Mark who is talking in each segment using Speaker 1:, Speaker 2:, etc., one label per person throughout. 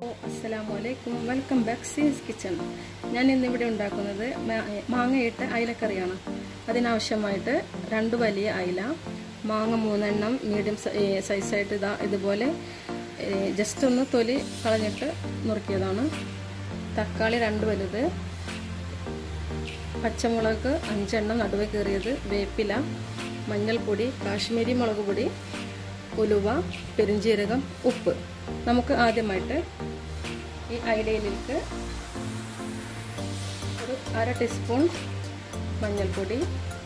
Speaker 1: അസ്സലാമു അലൈക്കും welcome back സീസ് കിച്ചൺ ഞാൻ ഇന്നിവിടെ ഉണ്ടാക്കുന്നത് മാ- മാങ്ങയിട്ട് അയിലക്കറിയാണ് അതിനാവശ്യമായിട്ട് രണ്ട് വലിയ അയില മാങ്ങ മൂന്നെണ്ണം മീഡിയം സൈസായിട്ട് ഇതാ ഇതുപോലെ ജസ്റ്റ് ഒന്ന് തൊലി കളഞ്ഞിട്ട് നുറുക്കിയതാണ് തക്കാളി രണ്ട് വലുത് പച്ചമുളക് അഞ്ചെണ്ണം നടുവെ കയറിയത് വേപ്പില മഞ്ഞൾപ്പൊടി കാശ്മീരി മുളക് പൊടി ഉലുവ പെരുംജീരകം ഉപ്പ് നമുക്ക് ആദ്യമായിട്ട് ഈ അയിലയിലേക്ക് ഒരു അര ടീസ്പൂൺ മഞ്ഞൾപ്പൊടി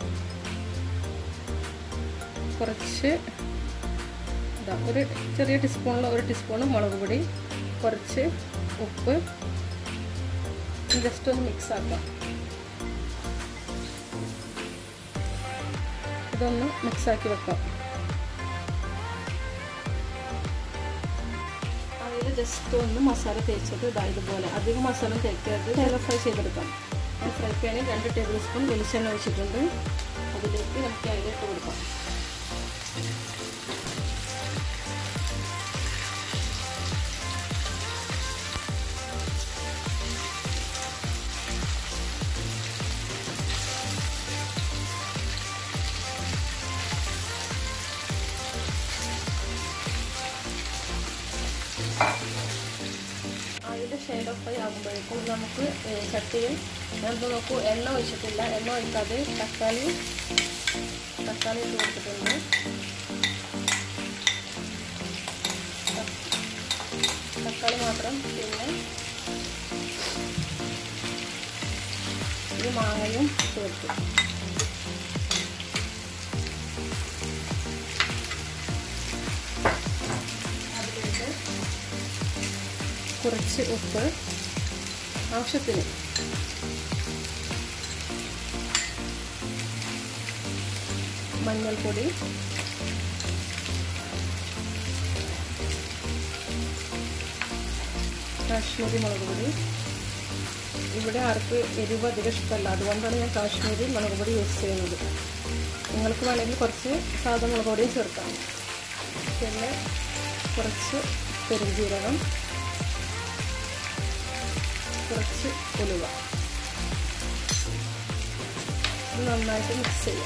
Speaker 1: കുറച്ച് ഇതാ ഒരു ചെറിയ ടീസ്പൂണിൽ ഒരു ടീസ്പൂൺ മുളക് പൊടി കുറച്ച് ഉപ്പ് ജസ്റ്റ് ഒന്ന് മിക്സ് ആക്കാം ഇതൊന്ന് മിക്സാക്കി വെക്കാം അതിൽ ജസ്റ്റ് ഒന്ന് മസാല തേച്ചിട്ട് ഇതാ ഇതുപോലെ അധികം മസാല തേക്കരുത് ചില ഫ്രൈ ചെയ്തെടുക്കാം ഫ്രൈ പാനിൽ രണ്ട് ടേബിൾ സ്പൂൺ വെളിച്ചെണ്ണ ഒഴിച്ചിട്ടുണ്ട് അതിലേക്ക് നമുക്ക് അതിലിട്ട് കൊടുക്കാം അതിൻ്റെ ഷെയ്ഡ് ഓഫ് ഫ്രൈ ആകുമ്പോഴേക്കും നമുക്ക് ചട്ടിയിൽ ഞാനിപ്പോൾ നോക്കൂ എണ്ണ ഒഴിച്ചിട്ടില്ല എണ്ണ ഒഴിക്കാതെ തക്കാളി തക്കാളി ഇട്ട് കൊടുത്തിട്ടുണ്ട് തക്കാളി മാത്രം പിന്നെ ഈ മാങ്ങയും ചേർത്ത് അതിലേക്ക് കുറച്ച് ഉപ്പ് ആവശ്യത്തിന് മഞ്ഞൾപ്പൊടി കാശ്മീരി മുളക് പൊടി ഇവിടെ ആർക്ക് എരിവ് അധികം ഇഷ്ടമല്ല അതുകൊണ്ടാണ് ഞാൻ കാശ്മീരി മുളക് പൊടി യൂസ് ചെയ്യുന്നത് നിങ്ങൾക്ക് വേണമെങ്കിൽ കുറച്ച് സാധാ മുളക് പൊടിയും ചേർക്കാം പിന്നെ കുറച്ച് പെരുംജീരകം കുറച്ച് ഉലുവ ഇത് നന്നായിട്ട് മിക്സ് ചെയ്യാം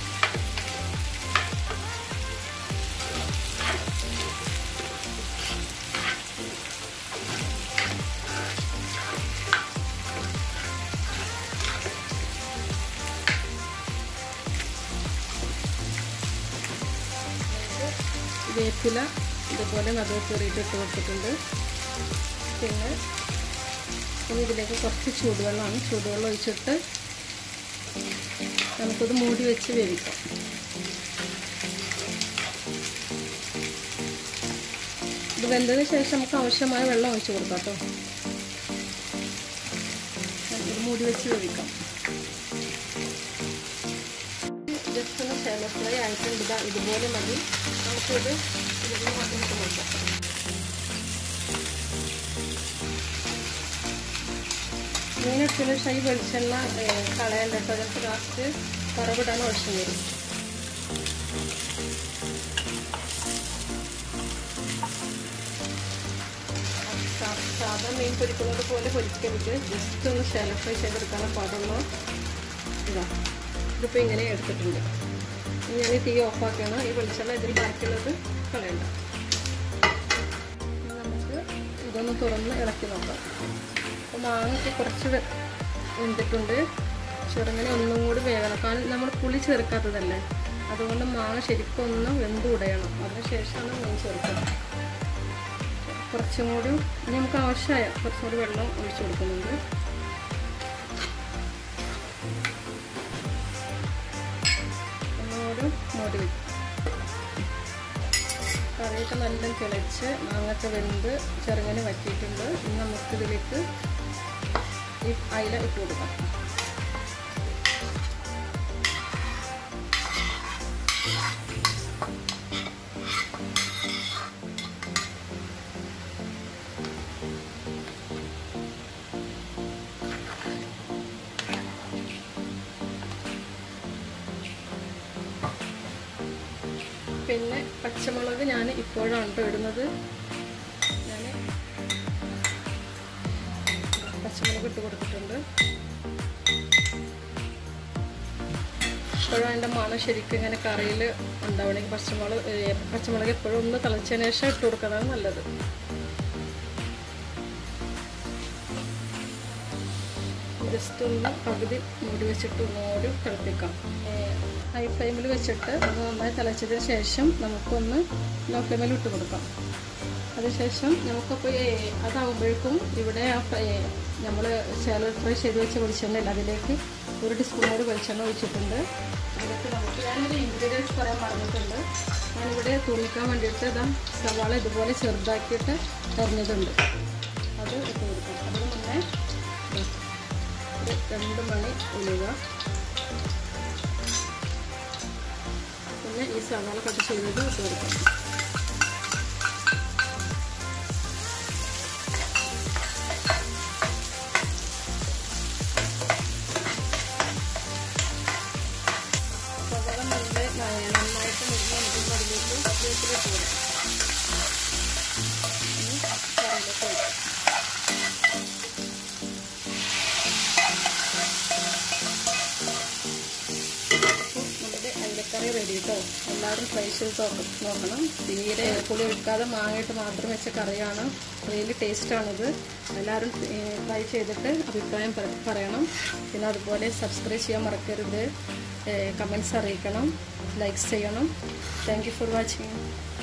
Speaker 1: വേപ്പില ഇതുപോലെ നടുവ് കയറിയിട്ട് ഇട്ട് കൊടുത്തിട്ടുണ്ട് പിന്നെ ഇനി ഇതിലേക്ക് കുറച്ച് ചൂടുവെള്ളമാണ് ചൂടുവെള്ളം ഒഴിച്ചിട്ട് നമുക്കത് മൂടി വെച്ച് വേവിക്കാം ഇത് വെന്തതിന് ശേഷം നമുക്ക് ആവശ്യമായ വെള്ളം ഒഴിച്ചു കൊടുക്കാം കേട്ടോ നമുക്കിത് മൂടി വെച്ച് വേവിക്കാം ജസ്റ്റ് ഒന്ന് ഷാലോ ഫ്രൈ ആയിട്ടുണ്ട് ഇതാ ഇതുപോലെ മതി നമുക്കിത് ഇതിന് ഇട്ട് നോക്കാം മീനെടുത്തതിന് ശേഷം ഈ വെളിച്ചെണ്ണ കളയണ്ട കേട്ടോ അതിനകത്ത് ലാസ്റ്റ് കറവിടാൻ ആവശ്യം വരും സാധാ മീൻ പൊരിക്കുന്നത് പോലെ പൊരിക്കരുത് ജസ്റ്റ് ഒന്ന് ഷാലോ ഫ്രൈ ചെയ്തെടുക്കാനേ പാടുള്ളൂ ഇതാ ഇതിപ്പോൾ ഇങ്ങനെ എടുത്തിട്ടുണ്ട് ഞാൻ ഈ തീ ഓഫാക്കണം ഈ വെളിച്ചെണ്ണ ഇതിൽ ബാക്കിയുള്ളത് കളയണ്ട നമുക്ക് ഇതൊന്ന് തുറന്ന് ഇളക്കി നോക്കാം അപ്പോൾ മാങ്ങയൊക്കെ കുറച്ച് വെന്തിട്ടുണ്ട് ചെറുങ്ങനെ ഒന്നും കൂടി വേകണം കാരണം നമ്മൾ പുളി ചേർക്കാത്തതല്ലേ അതുകൊണ്ട് മാങ്ങ ശരിക്കും ഒന്ന് വെന്ത് ഉടയണം അതിനുശേഷമാണ് മീൻ ചേർക്കുന്നത് കുറച്ചും കൂടി ഇനി നമുക്ക് ആവശ്യമായ കുറച്ചും കൂടി വെള്ളം ഒഴിച്ചു കൊടുക്കുന്നുണ്ട് ഒന്നുകൂടി മൂടി വയ്ക്കും കറിയൊക്കെ നല്ല തിളച്ച് മാങ്ങൊക്കെ വെന്ത് ചെറുങ്ങനെ വറ്റിയിട്ടുണ്ട് ഇനി നമുക്കിതിലേക്ക് ഈ അയില ഇട്ട് കൊടുക്കാം പിന്നെ പച്ചമുളക് ഞാൻ ഇപ്പോഴാണ് കേട്ടോ ഇടുന്നത് ഞാൻ പച്ചമുളക് ഇട്ട് കൊടുത്തിട്ടുണ്ട് എപ്പോഴും അതിൻ്റെ മണം ശരിക്കും ഇങ്ങനെ കറിയിൽ ഉണ്ടാവണമെങ്കിൽ പച്ചമുളക് ഏ, പച്ചമുളക് എപ്പോഴും ഒന്ന് തിളച്ചതിന് ശേഷം ഇട്ട് കൊടുക്കുന്നതാണ് നല്ലത് ജസ്റ്റ് ഒന്ന് പകുതി മൂടി വെച്ചിട്ട് ഒന്നുകൂടി തിളപ്പിക്കാം ഹൈ ഫ്ലെയിമിൽ വെച്ചിട്ട് അത് നന്നായി തിളച്ചതിന് ശേഷം നമുക്കൊന്ന് ലോ ഫ്ലെയിമിൽ ഇട്ട് കൊടുക്കാം അതിനുശേഷം നമുക്കപ്പോൾ അതാകുമ്പോഴേക്കും ഇവിടെ നമ്മൾ ശാലോ ഫ്രൈ ചെയ്ത് വെച്ച വെളിച്ചെണ്ണ അതിലേക്ക് ഒരു ടീസ്പൂൺ കൂടി വെളിച്ചെണ്ണ ഒഴിച്ചിട്ടുണ്ട് അതിലേക്ക് നമുക്ക് ഞാനൊരു ഇൻഗ്രീഡിയൻസ് പറയാൻ മറന്നിട്ടുണ്ട് ഞാനിവിടെ തൂമിക്കാൻ വേണ്ടിയിട്ട് ഇതാ സവാള ഇതുപോലെ ചെറുതാക്കിയിട്ട് എറിഞ്ഞതുണ്ട് അത് ഇട്ട് കൊടുക്കാം അതിന് മുന്നേ ദാ ഒരു രണ്ട് മണി ഉലുവ പിന്നെ ഈ സവാള കട്ട് ചെയ്തത് ഇട്ട് കൊടുക്കാം സവാള നല്ല നന്നായിട്ട് മുരിഞ്ഞ് നിൽക്കുമ്പോൾ അതിലേക്ക് വേപ്പിലിട്ട് കൊടുക്കാം ഇനി കറിയിലേക്ക് ഒഴിക്കാം നമ്മുടെ അയിലക്കറി റെഡി കേട്ടോ എല്ലാവരും ട്രൈ ചെയ്ത് നോക്ക- നോക്കണം തീരെ പുളി ഒഴിക്കാതെ മാങ്ങയിട്ട് മാത്രം വെച്ച കറിയാണ് റിയലി ടേസ്റ്റാണിത് എല്ലാവരും ട്രൈ ചെയ്തിട്ട് അഭിപ്രായം പറ- പറയണം പിന്നെ അതുപോലെ സബ്സ്ക്രൈബ് ചെയ്യാൻ മറക്കരുത് കമൻസ് അറിയിക്കണം ലൈക്സ് ചെയ്യണം താങ്ക് യു ഫോർ വാച്ചിങ്